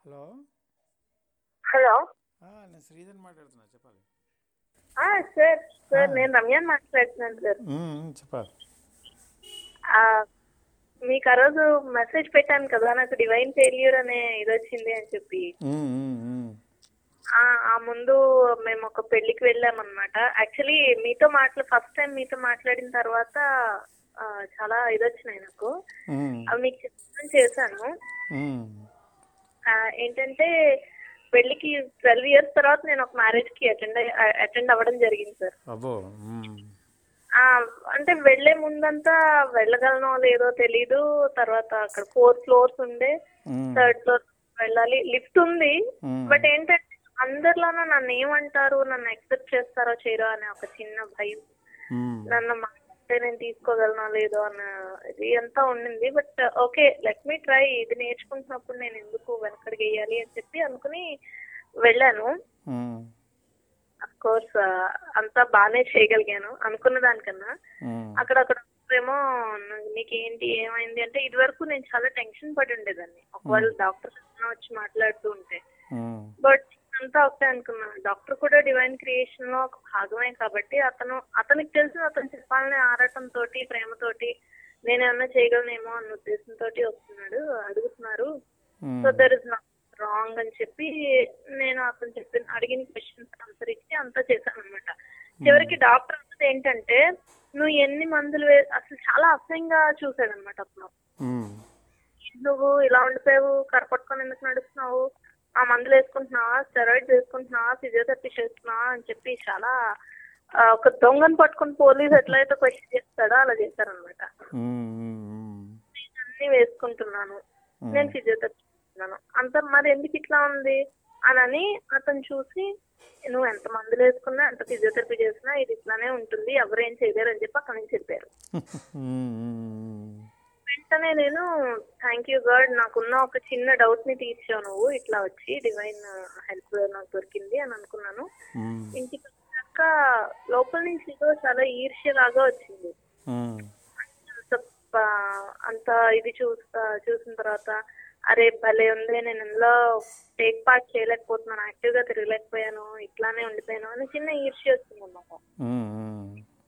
Hello hello ఆ, నేను శ్రీధర్ మాట్లాడుతున్నా చెప్పాలి ఆ, సార్ సార్ నేను రమ్యాన్ మాట్లాడుతున్నాను సార్ మ్మ్, చెప్పాలి ఆ, మీకు ఆ రోజు మెసేజ్ పెట్టాను కదా నాకు డివైన్ ఫెయిల్యూర్ అనే ఇది వచ్చింది అని చెప్పి మ్మ్, మ్మ్, మ్మ్. ఆ ఆ ముందు మేము ఒక పెళ్లికి వెళ్ళామన్నమాట యాక్చువల్లీ మీతో మాట్లా ఫస్ట్ టైం మీతో మాట్లాడిన తర్వాత ఆ, చాలా ఇది వచ్చినాయి నాకు మ్మ్, అవి మీకు చెప్తాను చేశాను మ్మ్. ఆ, ఏంటంటే పెళ్లికి ట్వెల్వ్ ఇయర్స్ తర్వాత నేను ఒక మ్యారేజ్ కి అటెండ్ అటెండ్ అవ్వడం జరిగింది సార్ అబ్బో మ్మ్. ఆ, అంటే వెళ్లే ముందంతా వెళ్ళగలనో లేదో తెలీదు తర్వాత అక్కడ ఫోర్ ఫ్లోర్స్ ఉండే మ్మ్. థర్డ్ ఫ్లోర్ వెళ్ళాలి లిఫ్ట్ ఉంది మ్మ్. బట్ ఏంటంటే అందరిలోనూ నన్ను ఏమంటారు నన్ను యాక్సెప్ట్ చేస్తారో చేయరో అనే ఒక చిన్న భయం మ్మ్. నన్ను మాట్లాడితే నేను తీసుకోగలనో లేదో అన్న ఇది అంతా ఉండింది but okay let me try ఇది నేర్చుకుంటున్నప్పుడు నేను ఎందుకు వెనకడికి వేయాలి అని చెప్పి అనుకుని వెళ్ళాను మ్మ్. అఫ్ కోర్స్ అంతా బాగానే చేయగలిగాను అనుకున్న దానికన్నా మ్మ్. అక్కడ అక్కడ ఏమో నీకు ఏంటి ఏమైంది అంటే ఇది వరకు నేను చాలా టెన్షన్ పడి ఉండేదాన్ని ఒకవేళ డాక్టర్ వచ్చి మాట్లాడుతూ ఉంటే మ్మ్. బట్ అంతా ఒకటే అనుకున్నాను డాక్టర్ కూడా డివైన్ క్రియేషన్ లో ఒక భాగమే కాబట్టి అతను అతనికి తెలిసిన అతను చెప్పాలనే ఆరాటం తోటి ప్రేమతోటి నేనేమన్నా చేయగలనేమో అన్న ఉద్దేశంతో వస్తున్నాడు అడుగుతున్నారు మ్మ్. So there is not wrong అని చెప్పి నేను అతను చెప్పిన అడిగిన క్వశ్చన్స్ ఆన్సర్ ఇచ్చి అంతా చేశాను అనమాట చివరికి డాక్టర్ అన్నది ఏంటంటే నువ్వు ఎన్ని మందులు వే అసలు చాలా అసహ్యంగా చూసాడు అనమాట అతను మ్మ్. నువ్వు ఇలా ఉండిపోయావు కరపట్టుకొని ఎందుకు నడుస్తున్నావు ఆ మందులు వేసుకుంటున్నావా స్టెరాయిడ్స్ వేసుకుంటున్నావా ఫిజియోథెరపీ చేస్తున్నావా అని చెప్పి చాలా ఆ, ఒక దొంగను పట్టుకుని పోలీస్ ఎట్లయితే క్వశ్చన్ చేస్తాడో అలా చేశారనమాట మ్మ్. మ్మ్. నేను అన్ని వేసుకుంటున్నాను నేను ఫిజియోథెరపీ చేస్తున్నాను అంత మరి ఎందుకు ఇట్లా ఉంది అని అతను చూసి నువ్వు ఎంత మందులు వేసుకున్నా ఎంత ఫిజియోథెరపీ చేసినా ఇది ఇట్లానే ఉంటుంది ఎవరేం చేయలేరు అని చెప్పి అక్కడి నుంచి చెప్పారు మ్మ్. వెంటనే నేను థ్యాంక్ యూ గాడ్ నాకున్న ఒక చిన్న డౌట్ ని తీర్చావు నువ్వు ఇట్లా వచ్చి డివైన్ హెల్ప్ నాకు దొరికింది అని అనుకున్నాను మ్మ్. ఇంటికి వచ్చాక లోపల నుంచి ఏదో చాలా ఈర్ష్యలాగా వచ్చింది మ్మ్. అంత ప- అంత ఇది చూస్తా చూసిన తర్వాత అరే భలే ఉంది నేను ఇందులో టేక్ పార్ట్ చేయలేకపోతున్నాను యాక్టివ్ గా తిరగలేకపోయాను ఇట్లానే ఉండిపోయాను అని చిన్న ఈర్ష్య వస్తుంది అన్నమాట మ్మ్. మ్మ్.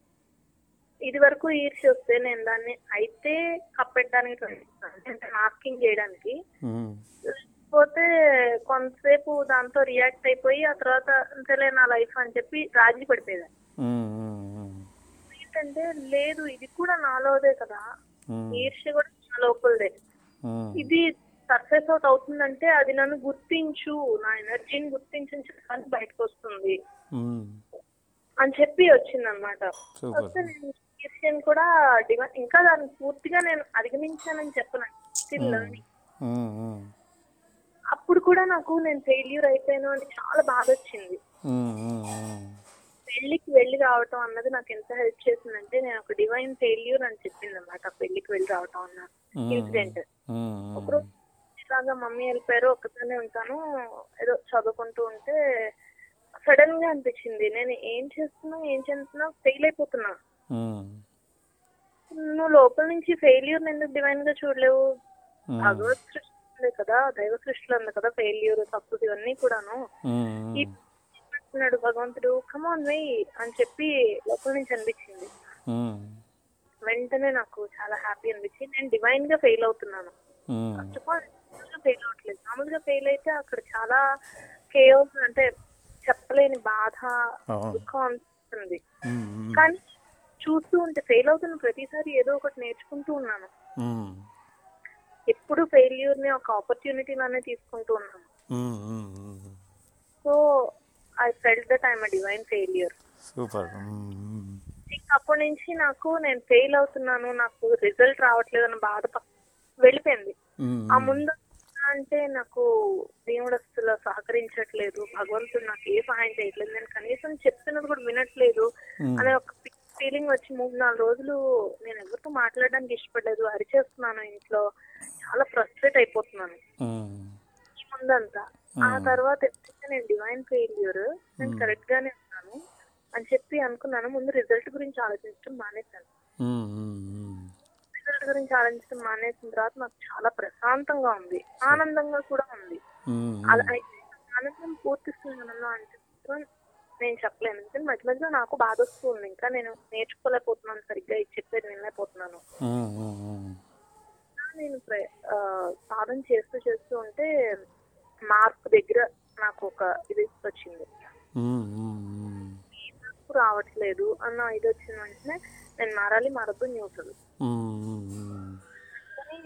ఇది వరకు ఈర్ష్య వస్తే నేను దాన్ని అయితే కప్పెట్టడానికి ట్రై చేస్తాను అంటే మాస్కింగ్ చేయడానికి మ్మ్. లేకపోతే కొంతసేపు దాంతో రియాక్ట్ అయిపోయి ఆ తర్వాత అంతేలే నా లైఫ్ అని చెప్పి రాజీ పడిపోయేదాన్ని మ్మ్. మ్మ్. ఏంటంటే లేదు ఇది కూడా నాలోదే కదా మ్మ్. ఈర్ష్య కూడా నా లోపలదే మ్మ్. ఇది సక్సెస్ అవుట్ అవుతుందంటే అది నన్ను గుర్తించు నా ఎనర్జీని గుర్తించని చెప్పడానికి బయటకు వస్తుంది మ్మ్. అని చెప్పి వచ్చింది అనమాట సూపర్ వస్తే నేను ఈర్ష్యని కూడా డివై ఇంకా దాన్ని పూర్తిగా నేను అధిగమించానని చెప్పను స్టిల్ లర్నింగ్ మ్మ్. మ్మ్. అప్పుడు కూడా నాకు నేను ఫెయిల్యూర్ అయిపోయాను అని చాలా బాధ వచ్చింది మ్మ్. మ్మ్. పెళ్లికి వెళ్ళి రావటం అన్నది నాకు ఎంత హెల్ప్ చేసిందంటే నేను ఒక డివైన్ ఫెయిల్యూర్ అని చెప్పింది అనమాట పెళ్లికి వెళ్ళి రావటం అన్న ఇన్సిడెంట్ మ్మ్. ఒకరోజు ఇలాగా మమ్మీ వెళ్ళిపోయారు ఒక్కదానే ఉంటాను ఏదో చదువుకుంటూ ఉంటే సడన్ గా అనిపించింది నేను ఏం చేస్తున్నా ఏం చేస్తున్నా ఫెయిల్ అయిపోతున్నా మ్మ్. నువ్వు లోపల నుంచి ఫెయిల్యూర్ ఎందుకు డివైన్ గా చూడలేవు మ్మ్. భగవత్ సృష్టి ఉంది కదా దైవ సృష్టిలో ఉంది కదా ఫెయిల్యూర్ సక్సెస్ ఇవన్నీ కూడాను మ్మ్. ఈ అంటున్నాడు భగవంతుడు కమాన్ వెయ్యి అని చెప్పి లోపల నుంచి అనిపించింది మ్మ్. వెంటనే నాకు చాలా హ్యాపీ అనిపించి నేను డివైన్ గా ఫెయిల్ అవుతున్నాను మ్మ్. ఫస్ట్ ఆఫ్ ఆల్ ఫెయిల్ అవ్వట్లేదు మామూలుగా ఫెయిల్ అయితే అక్కడ చాలా కేయోస్ అంటే చెప్పలేని బాధ అవును. దుఃఖం అనిపిస్తుంది మ్మ్. కానీ చూస్తూ ఉంటే ఫెయిల్ అవుతున్న ప్రతిసారి ఏదో ఒకటి నేర్చుకుంటూ ఉన్నాను మ్మ్. ఎప్పుడు ఫెయిల్యూర్ ని ఒక ఆపర్చునిటీ లానే తీసుకుంటూ ఉన్నాను మ్మ్. మ్మ్. So I felt that I'm divine failure super మ్మ్. ఇంకా అప్పటి నుంచి నాకు నేను ఫెయిల్ అవుతున్నాను నాకు రిజల్ట్ రావట్లేదు అన్న బాధ పక్క- వెళ్ళిపోయింది మ్మ్. ఆ ముందు అంటే నాకు దేవుడు అసలు సహకరించట్లేదు భగవంతుడు నాకు ఏ సహాయం చేయట్లేదు నేను కనీసం చెప్తున్నది కూడా వినట్లేదు మ్మ్. అనే ఒక ఫీలింగ్ వచ్చి మూడు నాలుగు రోజులు నేను ఎవరితో మాట్లాడడానికి ఇష్టపడలేదు అరిచేస్తున్నాను ఇంట్లో చాలా ఫ్రస్ట్రేట్ అయిపోతున్నాను మ్మ్. ఈ ముందంతా ఆ తర్వాత ఎప్పుడైతే నేను డివైన్ ఫెయిల్యూర్ నేను కరెక్ట్ గానే ఉన్నాను అని చెప్పి అనుకున్నాను ముందు రిజల్ట్ గురించి ఆలోచించడం మానేశాను మ్మ్. మ్మ్. రిజల్ట్ గురించి ఆలోచించడం మానేసిన తర్వాత నాకు చాలా ప్రశాంతంగా ఉంది ఆనందంగా కూడా ఉంది ఉమ్, అలా అయితే ఆనందం పూర్తిస్తుంది మనలో అంటే మాత్రం నేను చెప్పలేను ఎందుకంటే మధ్య మధ్యలో నాకు బాధ వస్తుంది ఇంకా నేను నేర్చుకోలేకపోతున్నాను సరిగ్గా ఇది చెప్పేది వినలేకపోతున్నాను ఉమ్, ఉమ్, ఉమ్. నేను ప్ర- ఆ, సాధన చేస్తూ చేస్తూ ఉంటే మార్క్ దగ్గర నాకు ఒక ఇది వచ్చింది ఉమ్, ఉమ్, ఉమ్. ఈ మార్పు రావట్లేదు అన్న ఇది వచ్చిన వెంటనే నేను మారాలి మారద్దు న్యూట్రల్ ఉమ్, ఉమ్, ఉమ్. కానీ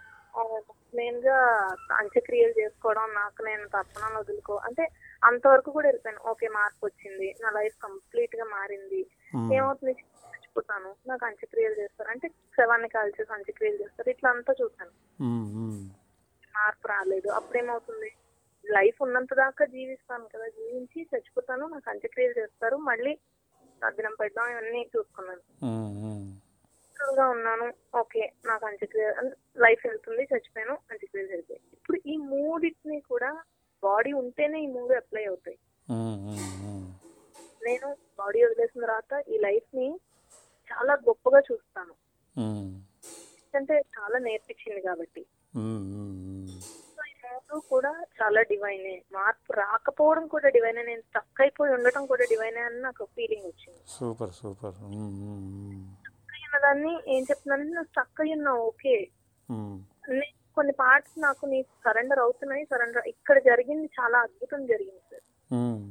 మెయిన్ గా అంత్యక్రియలు చేసుకోవడం నాకు నేను తర్పణాలు వదులుకో అంటే అంతవరకు కూడా వెళ్ళిపోయాను ఓకే మార్పు వచ్చింది నా లైఫ్ కంప్లీట్ గా మారింది Hmm. ఏమవుతుంది చచ్చిపోతాను నాకు అంత్యక్రియలు చేస్తారు అంటే శవాన్ని కాల్చేసి అంత్యక్రియలు చేస్తారు ఇట్లా అంతా చూసాను ఉమ్, ఉమ్. మార్పు రాలేదు అప్పుడేమవుతుంది లైఫ్ ఉన్నంత దాకా జీవిస్తాను కదా జీవించి చచ్చిపోతాను నాకు అంత్యక్రియలు చేస్తారు మళ్ళీ తగ్గినం పెట్టడం ఇవన్నీ చూసుకున్నాను ఉమ్, ఉమ్. Natural గా ఉన్నాను ఓకే నాకు అంత్యక్రియ లైఫ్ వెళ్తుంది చచ్చిపోయాను అంత్యక్రియలు జరిగాయి ఇప్పుడు ఈ మూడింటిని కూడా బాడీ ఉంటేనే ఈ మూడు అప్లై అవుతాయి ఉమ్, ఉమ్, ఉమ్. నేను బాడీ వదిలేసిన తర్వాత ఈ లైఫ్ ని చాలా గొప్పగా చూస్తాను ఉమ్, అంటే చాలా నేర్పించింది కాబట్టి ఉమ్, ఉమ్, ఉమ్. సో ఈ మూడు కూడా చాలా డివైనే మార్పు రాకపోవడం కూడా డివైనే నేను స్టక్ అయిపోయి ఉండటం కూడా డివైనే అని నాకు ఫీలింగ్ వచ్చింది super super um, um, um. Stuck అయిన దాన్ని ఏం చెప్తున్నానంటే నువ్వు స్టక్ అయి ఉన్నావు ఓకే ఉమ్, నే- కొన్ని పార్ట్స్ నాకు నీ సరెండర్ అవుతున్నాయి సరెండర్ ఇక్కడ జరిగింది చాలా అద్భుతం జరిగింది సార్ ఉమ్,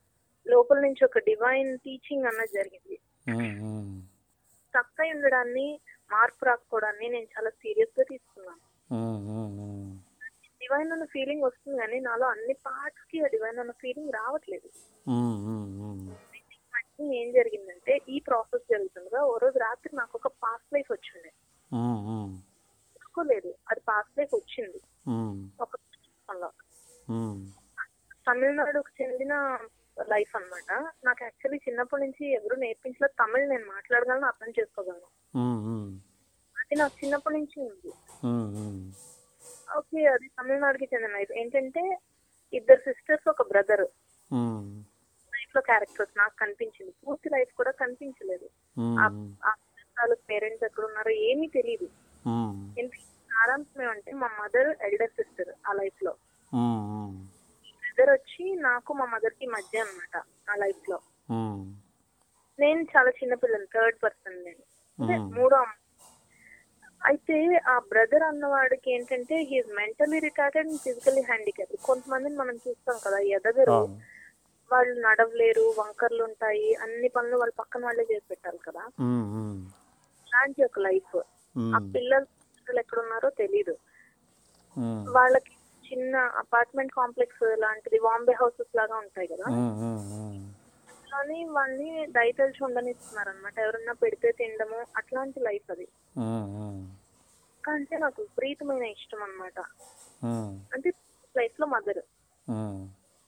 లోపల నుంచి ఒక డివైన్ టీచింగ్ అన్నది జరిగింది ఉమ్, ఉమ్. స్టక్ అయి ఉండడాన్ని మార్పు రాకపోవడాన్ని నేను చాలా సీరియస్ గా తీసుకున్నాను ఉమ్, ఉమ్, ఉమ్. డివైన్ అన్న ఫీలింగ్ వస్తుంది కానీ నాలో అన్ని పార్ట్స్ కి ఆ డివైన్ అన్న ఫీలింగ్ రావట్లేదు ఉమ్, ఉమ్, ఉమ్. అంటే ఏం జరిగిందంటే ఈ ప్రాసెస్ జరుగుతుండగా ఓ రోజు రాత్రి నాకు ఒక పాస్ట్ లైఫ్ వచ్చింది ఉమ్, ఉమ్. అనుకోలేదు అది పాస్ట్ లైఫ్ వచ్చింది ఉమ్, ఒక పుస్తకంలో. ఉమ్. తమిళనాడుకు చెందిన లైఫ్ అన్నమాట నాకు యాక్చువల్లీ చిన్నప్పటి నుంచి ఎవరు నేర్పించలేదు తమిళ్ నేను మాట్లాడగలను అర్థం చేసుకోగలను ఉమ్, ఉమ్. అది నాకు చిన్నప్పటి నుంచి ఉంది ఉమ్, ఉమ్. ఓకే అది తమిళనాడుకి చెందిన లైఫ్ ఏంటంటే ఇద్దరు సిస్టర్స్ ఒక బ్రదర్ ఉమ్, లైఫ్ లో క్యారెక్టర్స్ నాకు కనిపించింది పూర్తి లైఫ్ కూడా కనిపించలేదు ఉమ్, ఆ వాళ్ళ పేరెంట్స్ ఎక్కడ ఉన్నారో ఏమీ తెలియదు ఉమ్. సారాంశం ఏమంటే మా మదర్ ఎల్డర్ సిస్టర్ ఆ లైఫ్ లో ఉమ్, ఉమ్. బ్రదర్ వచ్చి నాకు మా మదర్ కి మధ్య అన్నమాట ఆ లైఫ్ లో ఉమ్, నేను చాలా చిన్న పిల్లని థర్డ్ పర్సన్ నేను అంటే Hmm. మూడో అమ్మ అయితే ఆ బ్రదర్ అన్నవాడికి ఏంటంటే he is mentally retarded and physically handicap కొంతమందిని మనం చూస్తాం కదా ఎదగరు అవును. వాళ్ళు నడవలేరు వంకర్లు ఉంటాయి అన్ని పనులు వాళ్ళ పక్కన వాళ్ళే చేసి పెట్టాలి కదా ఉమ్, ఉమ్. అలాంటి ఒక లైఫ్ ఆ ఉమ్, పిల్లలు పిల్లలు ఎక్కడ ఉన్నారో తెలీదు ఉమ్. వాళ్ళకి చిన్న అపార్ట్మెంట్ కాంప్లెక్స్ లాంటిది బాంబే హౌసెస్ లాగా ఉంటాయి కదా ఉమ్, ఉమ్, ఉమ్. కానీ వాళ్ళని దయతలిచి ఉండనిస్తున్నారు అనమాట ఎవరన్నా పెడితే తినడము అట్లాంటి లైఫ్ అది ఉమ్, ఉమ్. అంటే నాకు విపరీతమైన ఇష్టం అన్నమాట ఉమ్, అంటే లైఫ్ లో మదర్ ఉమ్.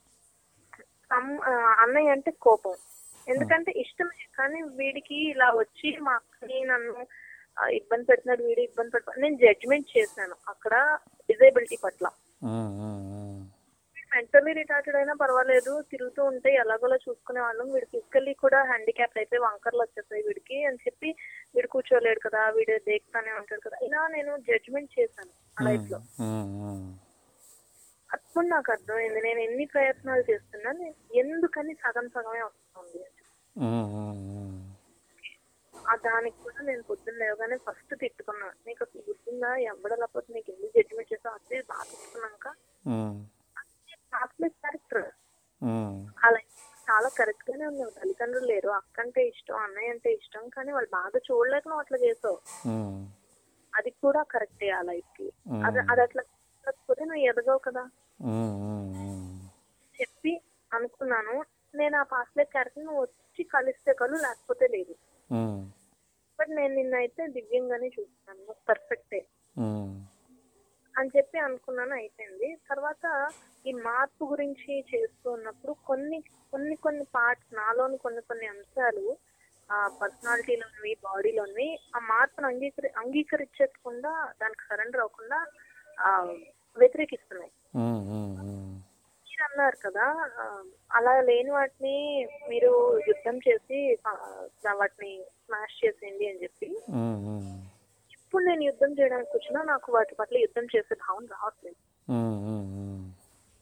అన్నయ్య అంటే కోపం ఎందుకంటే ఇష్టమే కానీ వీడికి ఇలా వచ్చి మా అక్కని నన్ను ఆ, ఇబ్బంది పెట్టినాడు వీడు ఇబ్బంది పెట్ట నేను జడ్జ్మెంట్ చేశాను అక్కడ డిజేబిలిటీ పట్ల ఉమ్, ఉమ్, ఉమ్. మెంటల్లీ రిటార్టెడ్ అయినా పర్వాలేదు తిరుగుతూ ఉంటే ఎలాగోలా చూసుకునే వాళ్ళం వీడు ఫిజికల్లీ కూడా హ్యాండిక్యాప్ అయిపోయి వంకర్లు వచ్చేస్తాయి వీడికి అని చెప్పి వీడు కూర్చోలేడు కదా వీడు దేక్తానే ఉంటాడు కదా ఇలా నేను జడ్జ్మెంట్ చేశాను ఆ లైఫ్ లో ఉమ్, ఉమ్. అప్పుడు నాకు అర్థమైంది నేను ఎన్ని ప్రయత్నాలు చేస్తున్నా నేను ఎందుకని సగం సగమే వస్తుంది అని. ఉమ్, ఉమ్, ఉమ్. ఆ దానికి కూడా నేను పొద్దున్న లేవగానే ఫస్ట్ తిట్టుకున్నా నీకు అసలు గుర్తుందా ఎవడ లేకపోతే నీకు ఎందుకు జడ్జిమెంట్ చేసావు అదే బాగా తిట్టుకున్నాక ఉమ్, క్యారెక్టర్ ఉమ్. అలా చాలా కరెక్ట్ గానే ఉన్నావు తల్లిదండ్రులు లేరు అక్క అంటే ఇష్టం అన్నయ్య అంటే ఇష్టం కానీ వాళ్ళు బాగా చూడలేక నువ్వు అట్లా చేసావు ఉమ్, అది కూడా కరెక్టే ఆ లైఫ్ కి అది అది అట్లా లేకపోతే నువ్వు ఎదగవు కదా ఉమ్, ఉమ్, ఉమ్. చెప్పి అనుకున్నాను నేను ఆ పాస్ట్ లైఫ్ క్యారెక్టర్ నువ్వు వచ్చి కలిస్తే కలు లేకపోతే లేదు ఉమ్, బట్ నేను నిన్నైతే దివ్యంగానే చూస్తున్నాను పర్ఫెక్టే ఉమ్. అని చెప్పి అనుకున్నాను అయిపోయింది తర్వాత ఈ మార్పు గురించి చేస్తూ ఉన్నప్పుడు కొన్ని కొన్ని కొన్ని పార్ట్స్ నాలోని కొన్ని కొన్ని అంశాలు ఆ పర్సనాలిటీలోనివి బాడీలోనివి ఆ మార్పును అంగీకరి అంగీకరించకుండా దానికి సరెండర్ అవ్వకుండా ఆ వ్యతిరేకిస్తున్నాయి ఉమ్, ఉమ్, ఉమ్. మీరు అన్నారు కదా ఆ, అలా లేని వాటిని మీరు యుద్ధం చేసి ఆ, వాటిని స్మాష్ చేసేయండి అని చెప్పి ఉమ్, ఉమ్. ఇప్పుడు నేను యుద్ధం చేయడానికి వచ్చినా నాకు వాటి పట్ల యుద్ధం చేసే భావన రావట్లేదు ఉమ్, ఉమ్, ఉమ్.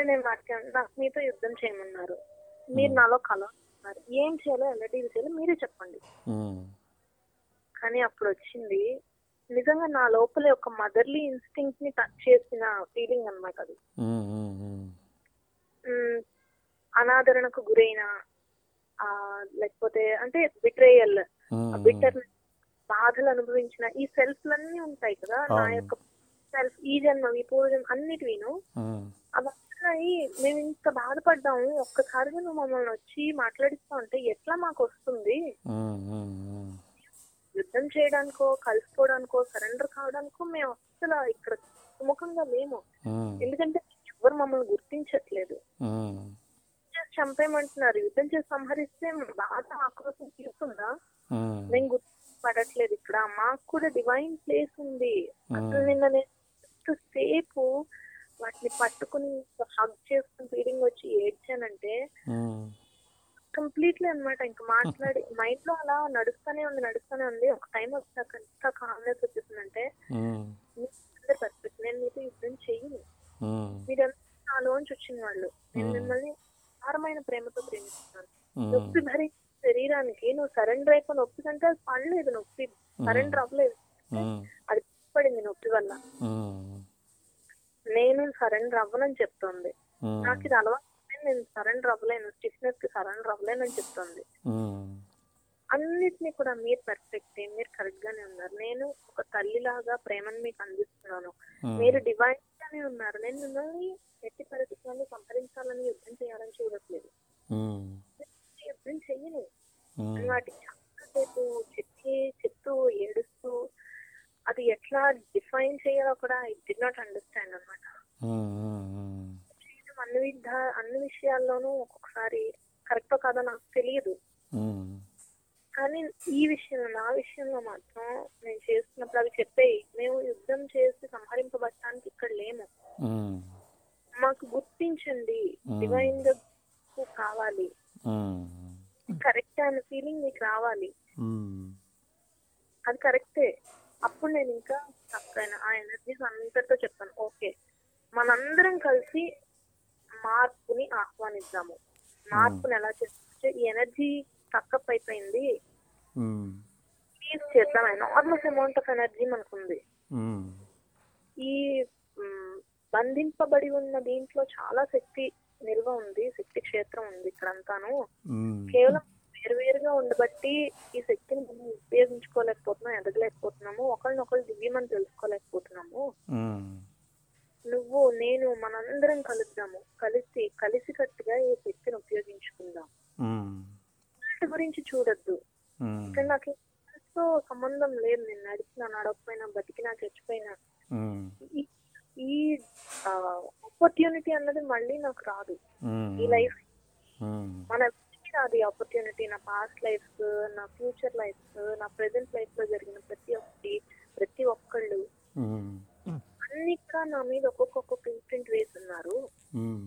సరే నేను వాటికి నాకు మీతో యుద్ధం చేయమన్నారు మీరు నాలో కలవన్నారు ఏం చేయాలో ఎలా డీల్ చేయాలో మీరే చెప్పండి ఉమ్, కానీ అప్పుడు వచ్చింది నిజంగా నా లోపల ఒక మదర్లీ ఇన్స్టింక్ట్ ని టచ్ చేసిన ఫీలింగ్ అన్నమాట అది ఉమ్, ఉమ్, ఉమ్, మ్, అనాదరణకు గురైన ఆ లేకపోతే అంటే బిట్రేయల్ ఉమ్, బిటర్ బాధలు అనుభవించిన ఈ సెల్ఫ్ లన్నీ ఉంటాయి కదా నా అవును. యొక్క సెల్ఫ్ ఈ జన్మ ఈ పూర్వజన్మ అన్నిటివిను ఉమ్, అవన్నీ మేము ఇంత బాధపడ్డాము ఒక్కసారిగా నువ్వు మమ్మల్ని వచ్చి మాట్లాడిస్తా ఉంటే ఎట్లా మాకు వస్తుంది ఉమ్, ఉమ్, ఉమ్, యుద్ధం చేయడానికో కలిసిపోవడానికో సరెండర్ కావడానికో మేము అసలు ఇక్కడ సుముఖంగా లేము ఉమ్, ఎందుకంటే ఎవరు మమ్మల్ని గుర్తించట్లేదు ఉమ్, చేసి చంపేయమంటున్నారు యుద్ధం చేసి సంహరిస్తే బాధ ఆక్రోశం తీరుతుందా ఉమ్, నేను గుర్తుపడట్లేదు ఇక్కడ మాకు కూడా డివైన్ ప్లేస్ ఉంది అసలు ఉమ్, నిన్న నేను సేపు వాటిని పట్టుకుని హగ్ చేసుకుని ఫీలింగ్ వచ్చి ఏడ్చానంటే ఉమ్, కంప్లీట్లీ అన్నమాట ఇంకా మాట్లాడి మైండ్ లో అలా నడుస్తూనే ఉంది నడుస్తూనే ఉంది ఒక టైం వచ్చాక ఎంత కామ్నెస్ వచ్చేసిందంటే ఉమ్, అందరు పర్ఫెక్ట్ నేను మీతో యుద్ధం చెయ్యను ఉమ్, మీరంతా నాలోంచి వచ్చిన వాళ్ళు నేను Hmm. మిమ్మల్ని అపారమైన ప్రేమతో ప్రేమిస్తున్నాను ఉమ్, నొప్పి భరి శరీరానికి నువ్వు సరెండర్ అయిపో నొప్పి కంటే అది పడలేదు నొప్పి సరెండర్ అవ్వలేదు ఉమ్, అది పడింది నొప్పి వల్ల ఉమ్, నేను సరెండర్ అవ్వనని చెప్తోంది ఉమ్, నాకు ఇది అలవాటు నేను సరెండర్ అవ్వలేను స్టిఫ్నెస్ కి సరెండర్ అవ్వలేను అని చెప్తోంది ఉమ్, అన్నిటినీ కూడా మీరు పర్ఫెక్ట్ మీరు కరెక్ట్ గానే ఉన్నారు నేను ఒక తల్లిలాగా ప్రేమను మీకు అందిస్తున్నాను ఉమ్, మీరు డివైన్ గానే ఉన్నారు నేను మిమ్మల్ని ఎట్టి పరిస్థితుల్లో సంహరించాలని యుద్ధం చేయాలని చూడట్లేదు ఉమ్, యుద్ధం చెయ్యను ఉమ్, అని వాటికి చాలాసేపు చెప్పి చెప్తూ ఏడుస్తూ అది ఎట్లా డిఫైన్ చేయాలో కూడా ఐ డి నాట్ అండర్స్టాండ్ అనమాట ఉమ్, ఉమ్, ఉమ్, అన్ని విధ అన్ని విషయాల్లోనూ ఒక్కొక్కసారి కరెక్టో కాదో నాకు తెలియదు ఉమ్, కానీ ఈ విషయంలో నా విషయంలో మాత్రం నేను చేస్తున్నప్పుడు అవి చెప్పేయి మేము యుద్ధం చేసి సంహరింపబడటానికి ఇక్కడ లేము ఉమ్, మాకు గుర్తించండి Hmm. డివైన్ గా కావాలి ఉమ్, కరెక్ట్ అనే ఫీలింగ్ మీకు రావాలి ఉమ్, అది కరెక్టే అప్పుడు నేను ఇంకా చక్కగా ఆ ఎనర్జీస్ అందరితో చెప్తాను ఓకే మనందరం కలిసి మార్పుని ఆహ్వానిద్దాము మార్పుని ఎలా చేస్తే ఈ ఎనర్జీ తక్కప్ అయిపోయింది ఉమ్, ప్లీజ్ చేద్దాం ఎనార్మస్ అమౌంట్ ఆఫ్ ఎనర్జీ మనకుంది ఉమ్, ఈ మ్, బంధింపబడి ఉన్న దీంట్లో చాలా శక్తి నిల్వ ఉంది శక్తి క్షేత్రం ఉంది ఇక్కడంతాను ఉమ్, కేవలం వేరువేరుగా ఉండబట్టి ఈ శక్తిని మనం ఉపయోగించుకోలేకపోతున్నాం ఎదగలేకపోతున్నాము ఒకరినొకరు దివ్యమని తెలుసుకోలేకపోతున్నాము ఉమ్, నువ్వు నేను మనందరం కలుద్దాము కలిసి కలిసికట్టుగా ఈ శక్తిని ఉపయోగించుకుందాం ఉమ్, వాటి గురించి చూడొద్దు ఉమ్, ఇక్కడ నాకు తో సంబంధం లేదు నేను నడిచినా నడకపోయినా బతికినా చచ్చిపోయినా ఉమ్, ఈ- ఈ ఆపర్చునిటీ అన్నది మళ్ళీ నాకు రాదు ఉమ్, ఈ లైఫ్ ఉమ్, మన ఎవరికీ రాదు ఈ ఆపర్చునిటీ నా పాస్ట్ లైఫ్ నా ఫ్యూచర్ లైఫ్ నా ప్రెసెంట్ లైఫ్ లో జరిగిన ప్రతి ఒక్కటి ప్రతి ఒక్కళ్ళు ఉమ్, అన్ని కూడా నా మీద ఒక్కొక్క ఒక్కొక్క ఇంప్రింట్ వేస్తున్నారు ఉమ్,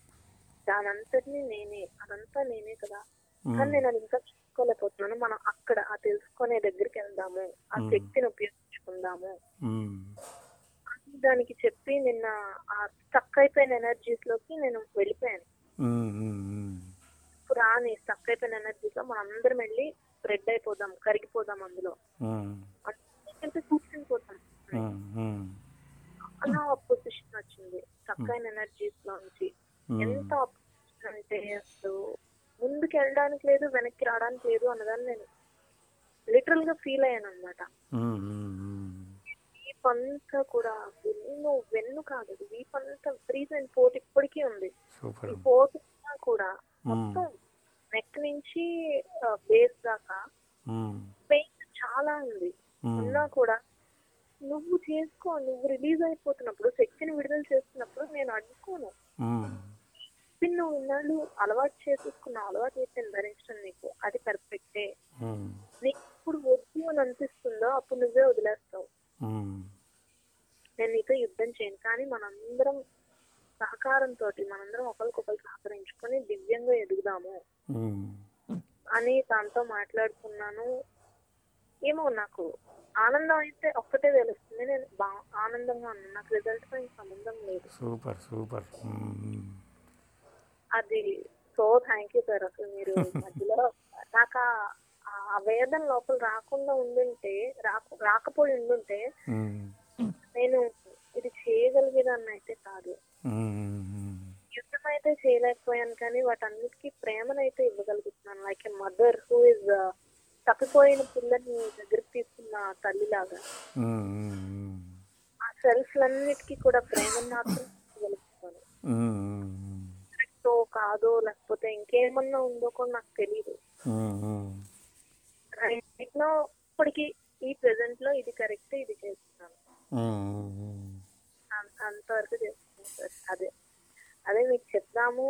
దానంతటినీ నేనే అదంతా నేనే కదా ఉమ్, కానీ నేను అది ఇంకా చూసుకోలేకపోతున్నాను మనం అక్కడ ఆ తెలుసుకునే దగ్గరికి వెళ్దాము ఆ Hmm. శక్తిని ఉపయోగించుకుందాము ఉమ్, అని దానికి చెప్పి నిన్న ఆ స్టక్ అయిపోయిన ఎనర్జీస్ లోకి నేను వెళ్ళిపోయాను ఉమ్, ఉమ్, ఉమ్, ఇప్పుడు రాని స్టక్ అయిపోయిన ఎనర్జీస్ లో మనం అందరం వెళ్ళి స్ప్రెడ్ అయిపోదాం కరిగిపోదాం అందులో ఉమ్, అంటే కూర్చుని పోతాం ఉమ్, ఉమ్, అలా పొజిషన్ వచ్చింది స్టక్ అయిన ఎనర్జీస్ లోంచి ఉమ్, ఎంత opposition అంటే అసలు ముందుకు వెళ్ళడానికి లేదు వెనక్కి రావడానికి లేదు అన్నదాన్ని నేను లిటరల్ గా ఫీల్ అయ్యాను అనమాట ఉమ్, ఉమ్, ఉమ్, వీపంతా కూడా వెన్ను వెన్ను కాదు అది వీపంతా ఫ్రీజ్ అండ్ పోట్ ఇప్పటికీ ఉంది సూపర్ ఈ పోట్ ఉన్నా కూడా ఉమ్, మొత్తం నెక్ నుంచి బేస్ దాకా ఉమ్, పెయిన్ చాలా ఉంది ఉమ్, ఉన్నా కూడా నువ్వు చేసుకో నువ్వు రిలీజ్ అయిపోతున్నప్పుడు శక్తిని విడుదల చేస్తున్నప్పుడు నేను అడ్డుకోను ఉమ్, ఇప్పుడు నువ్వు ఇన్నాళ్ళు అలవాటు చేసుకున్న అలవాటు చేసిన ధరించడం నీకు అది పర్ఫెక్టే ఉమ్, నీకు ఇప్పుడు వద్దు అని అనిపిస్తుందో అప్పుడు నువ్వే వదిలేస్తావు ఉమ్, నేను నీతో యుద్ధం చేయను కానీ మనందరం సహకారంతో మనందరం ఒకరికొకరు సహకరించుకొని దివ్యంగా ఎదుగుదాము ఉమ్, అని దాంతో మాట్లాడుకున్నాను ఏమో నాకు ఆనందం అయితే ఒక్కటే తెలుస్తుంది నేను బా ఆనందంగా ఉన్నాను నాకు రిజల్ట్ తో ఇంక సంబంధం లేదు సూపర్ సూపర్ మ్మ్. అది సో థ్యాంక్ యూ సార్ అసలు మీరు మధ్యలో నాకు ఆ- ఆ వేదన లోపల రాకుండా ఉండుంటే రాకు రాకపోయి ఉండుంటే మ్మ్. నేను ఇది చేయగలిగేదాన్ని అయితే కాదు మ్మ్. యుద్ధం అయితే చేయలేకపోయాను కానీ వాటన్నిటికీ ప్రేమనైతే ఇవ్వగలుగుతున్నాను like a mother who is తప్పిపోయిన పిల్లని దగ్గరికి తీసుకున్న తల్లిలాగా మ్మ్. ఆ సెల్ఫ్లన్నిటికీ కూడా ప్రేమను మాత్రం ఇవ్వగలుగుతాను మ్మ్. కరెక్టో కాదో లేకపోతే ఇంకేమన్నా ఉందో కూడా నాకు తెలియదు మ్మ్. రైట్ లో ఇప్పటికి ఈ ప్రెసెంట్ లో ఇది కరెక్ట్ ఇది చేస్తున్నాను మ్మ్. అం- అంతవరకు చేస్తున్నాను సార్ అదే అదే మీకు చెప్దాము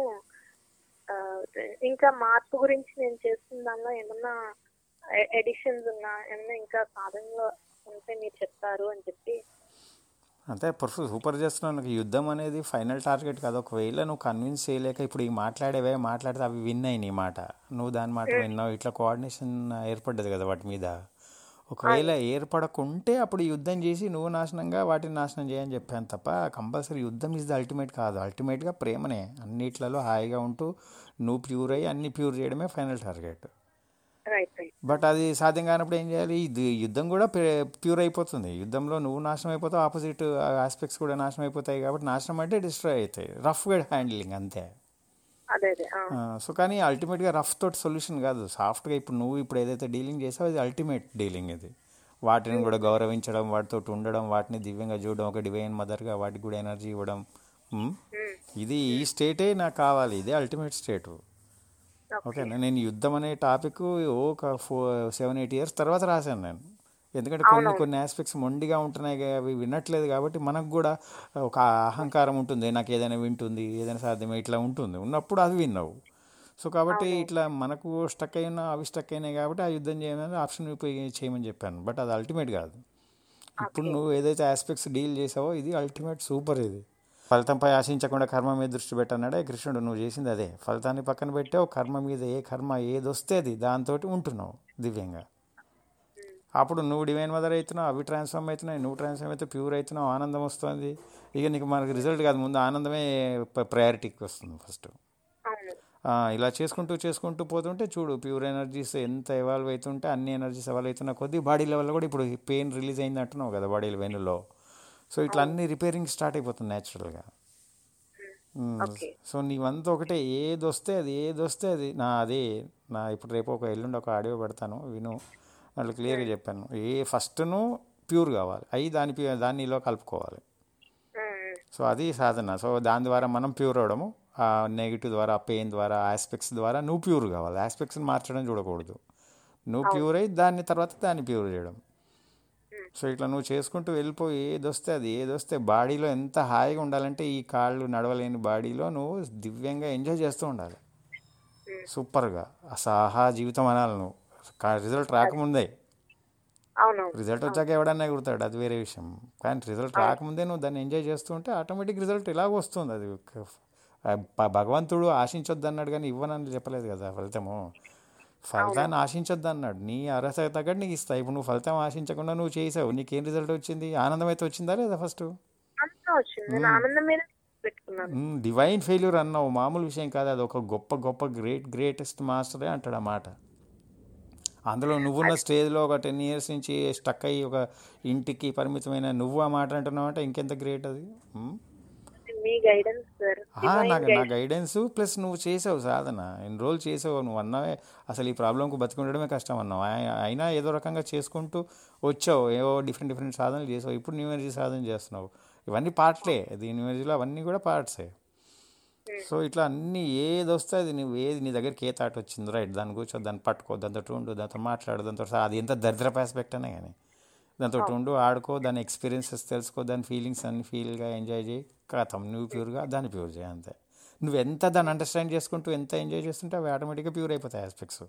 ఆ, ఇంకా మార్పు గురించి నేను చేస్తున్న దానిలో ఏమన్నా ఎడిషన్స్ ఉన్నా ఏమన్నా ఇంకా సాధనలో ఉంటే మీరు చెప్తారు అని చెప్పి అంతే పర్ఫెక్ట్ సూపర్ చేస్తున్నావు నాకు యుద్ధం అనేది ఫైనల్ టార్గెట్ కాదు ఒకవేళ నువ్వు కన్విన్స్ చేయలేక ఇప్పుడు ఈ మాట్లాడేవే మాట్లాడితే అవి విన్ అయ్యి నీ మాట నువ్వు దాని మాట విన్నావు ఇట్లా కోఆర్డినేషన్ ఏర్పడ్డది కదా వాటి మీద ఒకవేళ ఏర్పడకుంటే అప్పుడు యుద్ధం చేసి నువ్వు నాశనంగా వాటిని నాశనం చేయని చెప్పాను తప్ప కంపల్సరీ యుద్ధం ఇస్ ద అల్టిమేట్ కాదు అల్టిమేట్గా ప్రేమనే అన్నిట్లలో హాయిగా ఉంటూ నువ్వు ప్యూర్ అయ్యి అన్ని ప్యూర్ చేయడమే final target right right but అది సాధ్యం కానప్పుడు ఏం చేయాలి ఇది యుద్ధం కూడా ప్రే- ప్యూర్ అయిపోతుంది యుద్ధంలో నువ్వు నాశనం అయిపోతావు ఆపోజిట్ ఆస్పెక్ట్స్ కూడా నాశనం అయిపోతాయి కాబట్టి నాశనం అంటే డిస్ట్రాయ్ అవుతాయి రఫ్గా హ్యాండిలింగ్ అంతే అదే అదే ఆ. సో కానీ అల్టిమేట్గా రఫ్ తోటి సొల్యూషన్ కాదు సాఫ్ట్గా ఇప్పుడు నువ్వు ఇప్పుడు ఏదైతే డీలింగ్ చేసావో అది అల్టిమేట్ డీలింగ్ ఇది వాటిని కూడా గౌరవించడం వాటితో ఉండడం వాటిని దివ్యంగా చూడడం ఒక డివైన్ మదర్గా వాటికి కూడా ఎనర్జీ ఇవ్వడం ఉమ్, ఉమ్. ఇది ఈ స్టేటే నాకు కావాలి ఇదే అల్టిమేట్ స్టేటు ఓకే ఓకే నేను యుద్ధం అనే టాపిక్ ఒక ఫోర్ సెవెన్ ఎయిట్ ఇయర్స్ తర్వాత రాశాను నేను ఎందుకంటే కొన్ని కొన్ని ఆస్పెక్ట్స్ మొండిగా ఉంటున్నాయి కా- అవి వినట్లేదు కాబట్టి మనకు కూడా ఒక అహంకారం ఉంటుంది నాకు ఏదైనా వింటుంది ఏదైనా సాధ్యమే ఇట్లా ఉంటుంది ఉన్నప్పుడు అది విన్నావు సో కాబట్టి ఇట్లా మనకు స్టక్ అయినా అవి స్టక్ అయినాయి కాబట్టి ఆ యుద్ధం చేయమని ఆప్షన్ ఉపయోగించి చేయమని చెప్పాను బట్ అది అల్టిమేట్ కాదు ఇప్పుడు నువ్వు ఏదైతే ఆస్పెక్ట్స్ డీల్ చేసావో ఇది అల్టిమేట్ సూపర్ ఇది ఫలితంపై ఆశించకుండా కర్మ మీద దృష్టి పెట్టన్నాడే కృష్ణుడు నువ్వు చేసింది అదే ఫలితాన్ని పక్కన పెట్టావు కర్మ మీద ఏ కర్మ ఏది వస్తే అది దాంతో ఉంటున్నావు దివ్యంగా అప్పుడు నువ్వు డివైన్ మదర్ అవుతున్నావు అవి ట్రాన్స్ఫార్మ్ అవుతున్నాయి నువ్వు ట్రాన్స్ఫార్మ్ అయితే ప్యూర్ అవుతున్నావు ఆనందం వస్తుంది ఇక నీకు మనకు రిజల్ట్ కాదు ముందు ఆనందమే ప్రయారిటీకి వస్తుంది ఫస్ట్ అవును ఆ, ఇలా చేసుకుంటూ చేసుకుంటూ పోతుంటే చూడు ప్యూర్ ఎనర్జీస్ ఎంత ఎవాల్వ్ అవుతుంటే అన్ని ఎనర్జీస్ ఎవాల్వ్ అవుతున్న కొద్దీ బాడీ లెవెల్లో కూడా ఇప్పుడు పెయిన్ రిలీజ్ అయింది అంటున్నావు కదా బాడీ వెన్నులో సో ఇట్లా అన్ని రిపేరింగ్ స్టార్ట్ అయిపోతుంది న్యాచురల్గా ఓకే సో నీవంతా ఒకటే ఏది వస్తే అది ఏది వస్తే అది నా అదే నా ఇప్పుడు రేపు ఒక ఎల్లుండి ఒక ఆడియో పెడతాను విను దాంట్లో క్లియర్గా చెప్పాను ఏ ఫస్ట్ను ప్యూర్ కావాలి అవి దాని ప్యూ- దాన్ని ఇలా కలుపుకోవాలి ఉమ్, సో అది సాధన సో దాని ద్వారా మనం ప్యూర్ అవడము ఆ నెగిటివ్ ద్వారా పెయిన్ ద్వారా ఆస్పెక్ట్స్ ద్వారా నువ్వు ప్యూర్ కావాలి ఆస్పెక్ట్స్ని మార్చడం చూడకూడదు నువ్వు ప్యూర్ అయ్యి దాన్ని తర్వాత దాన్ని ప్యూర్ చేయడం సో ఇట్లా నువ్వు చేసుకుంటూ వెళ్ళిపోయి ఏది వస్తే అది ఏది వస్తే బాడీలో ఎంత హాయిగా ఉండాలంటే ఈ కాళ్ళు నడవలేని బాడీలో నువ్వు దివ్యంగా ఎంజాయ్ చేస్తూ ఉండాలి సూపర్గా అసహా జీవితం అనాలి నువ్వు రిజల్ట్ రాకముందే అవునవును రిజల్ట్ వచ్చాక ఎవడన్నా ఎగురుతాడు అది వేరే విషయం కానీ రిజల్ట్ రాకముందే నువ్వు దాన్ని ఎంజాయ్ చేస్తూ ఉంటే ఆటోమేటిక్ రిజల్ట్ ఇలాగ వస్తుంది అది ఒక- ఆ భ- భగవంతుడు ఆశించొద్దు అన్నాడు కానీ ఇవ్వనని చెప్పలేదు కదా ఫలితము ఫలితాన్ని ఆశించొద్దు అన్నాడు నీ అర్హత తగ్గట్టు నీకు ఇస్తా ఇప్పుడు నువ్వు ఫలితం ఆశించకుండా నువ్వు చేసావు నీకేం రిజల్ట్ వచ్చింది ఆనందం అయితే వచ్చిందా లేదా ఫస్ట్ అంతా వచ్చింది నేను ఆనందం మీద పెట్టుకున్నాను డివైన్ ఫెయిల్యూర్ అన్నావు మామూలు విషయం కాదు అది ఒక గొప్ప గొప్ప గ్రేట్ గ్రేటెస్ట్ మాస్టరే అంటాడు ఆ మాట అందులో నువ్వున్న స్టేజ్లో ఒక టెన్ ఇయర్స్ నుంచి స్టక్ అయ్యి ఒక ఇంటికి పరిమితమైన నువ్వు ఆ మాట అంటున్నావు అంటే ఇంకెంత గ్రేట్ అది ఉమ్? మీ గైడెన్స్ సార్ ఆ, నాకు నా గైడెన్స్ ప్లస్ నువ్వు చేసావు సాధన ఎన్ని రోజులు చేసావు నువ్వు అన్నావే అసలు ఈ ప్రాబ్లంకు బతికుండడమే కష్టం అన్నావు ఆయ- అయినా ఏదో రకంగా చేసుకుంటూ వచ్చావు ఏవో డిఫరెంట్ డిఫరెంట్ సాధనలు చేసావు ఇప్పుడు న్యూ ఎనర్జీ సాధన చేస్తున్నావు ఇవన్నీ పార్ట్లే దీని న్యూ ఎనర్జీలో అవన్నీ కూడా పార్ట్సే సో ఇట్లా అన్ని ఏది వస్తే అది నువ్వు ఏది నీ దగ్గరికి ఏ థాట్ వచ్చింది రైట్ దాన్ని కూర్చో దాన్ని పట్టుకో దాంతో ఉండు దాంతో మాట్లాడు దాంతో సా- అది ఎంత దరిద్రపు ఆస్పెక్ట్ అనే కానీ దాంతో ఉండు ఆడుకో దాని ఎక్స్పీరియన్సెస్ తెలుసుకో దాని ఫీలింగ్స్ అన్ని ఫీల్గా ఎంజాయ్ చేయి కథం నువ్వు ప్యూర్గా దాన్ని ప్యూర్ చేయి అంతే నువ్వు ఎంత దాన్ని అండర్స్టాండ్ చేసుకుంటూ ఎంత ఎంజాయ్ చేస్తుంటే అవి ఆటోమేటిక్గా ప్యూర్ అయిపోతాయి ఆస్పెక్ట్స్